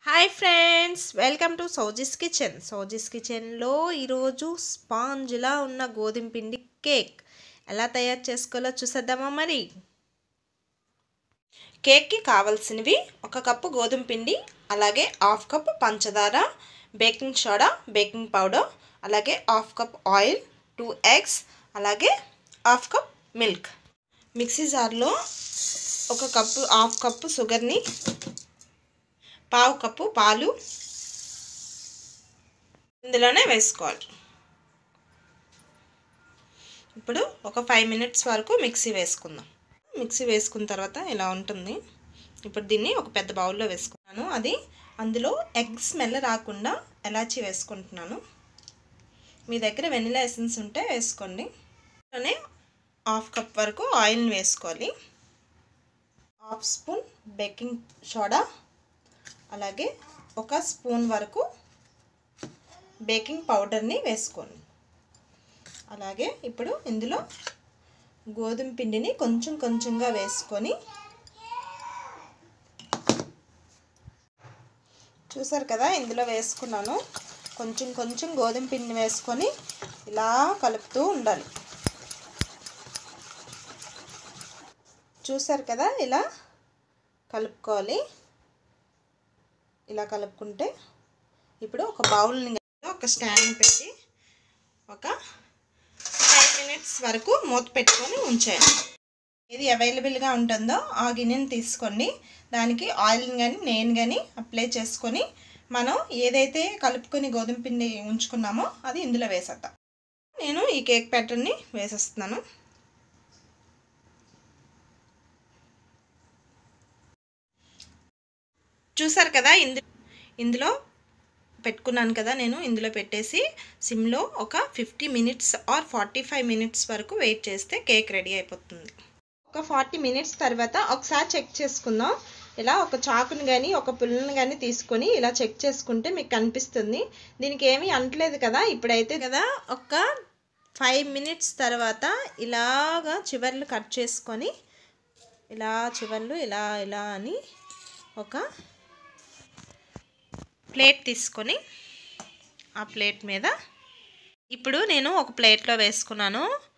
hi friends welcome to Souji's kitchen సౌజిస్ కిచెన్లో ఈరోజు స్పాంజ్లా ఉన్న గోధుమ పిండి కేక్ ఎలా తయారు చేసుకోవాలో చూసేద్దామా మరి కేక్కి కావాల్సినవి ఒక కప్పు గోధుమ పిండి అలాగే హాఫ్ కప్ పంచదార బేకింగ్ సోడా బేకింగ్ పౌడర్ అలాగే half cup oil two eggs అలాగే హాఫ్ కప్ మిల్క్ మిక్సీ జార్లో ఒక కప్పు హాఫ్ కప్పు షుగర్ని పావు కప్పు పాలు ఇందులోనే వేసుకోవాలి ఇప్పుడు ఒక ఫైవ్ మినిట్స్ వరకు మిక్సీ వేసుకుందాం మిక్సీ వేసుకున్న తర్వాత ఇలా ఉంటుంది ఇప్పుడు దీన్ని ఒక పెద్ద బౌల్లో వేసుకున్నాను అది అందులో ఎగ్ స్మెల్ రాకుండా ఎలాచి వేసుకుంటున్నాను మీ దగ్గర వెనిలా ఎసెన్స్ ఉంటే వేసుకోండి అలానే హాఫ్ కప్ వరకు ఆయిల్ని వేసుకోవాలి హాఫ్ స్పూన్ బేకింగ్ సోడా అలాగే ఒక స్పూన్ వరకు బేకింగ్ పౌడర్ని వేసుకోండి అలాగే ఇప్పుడు ఇందులో గోధుమ పిండిని కొంచెం కొంచెంగా వేసుకొని చూసారు కదా ఇందులో వేసుకున్నాను కొంచెం కొంచెం గోధుమ పిండి వేసుకొని ఇలా కలుపుతూ ఉండాలి చూసారు కదా ఇలా కలుపుకోవాలి ఇలా కలుపుకుంటే ఇప్పుడు ఒక బౌల్ని ఒక స్టాండ్ పెట్టి ఒక ఫైవ్ మినిట్స్ వరకు మూత పెట్టుకొని ఉంచేయాలి ఏది అవైలబుల్గా ఉంటుందో ఆ గిన్నెని తీసుకోండి దానికి ఆయిల్ కానీ నేను కానీ అప్లై చేసుకొని మనం ఏదైతే కలుపుకొని గోధుమ పిండి ఉంచుకున్నామో అది ఇందులో వేసేద్దాం నేను ఈ కేక్ ప్యాటర్న్ని వేసేస్తున్నాను చూసారు కదా ఇందు ఇందులో పెట్టుకున్నాను కదా నేను ఇందులో పెట్టేసి సిమ్లో ఒక fifty minutes or forty five minutes వరకు వెయిట్ చేస్తే కేక్ రెడీ అయిపోతుంది ఒక ఫార్టీ మినిట్స్ తర్వాత ఒకసారి చెక్ చేసుకుందాం ఇలా ఒక చాకుని కానీ ఒక పుల్లని కానీ తీసుకొని ఇలా చెక్ చేసుకుంటే మీకు కనిపిస్తుంది దీనికి ఏమీ అంటలేదు కదా ఇప్పుడైతే కదా ఒక ఫైవ్ మినిట్స్ తర్వాత ఇలాగా చివర్లు కట్ చేసుకొని ఇలా చివర్లు ఇలా ఇలా అని ఒక ప్లేట్ తీసుకొని ఆ ప్లేట్ మీద ఇప్పుడు నేను ఒక ప్లేట్లో వేసుకున్నాను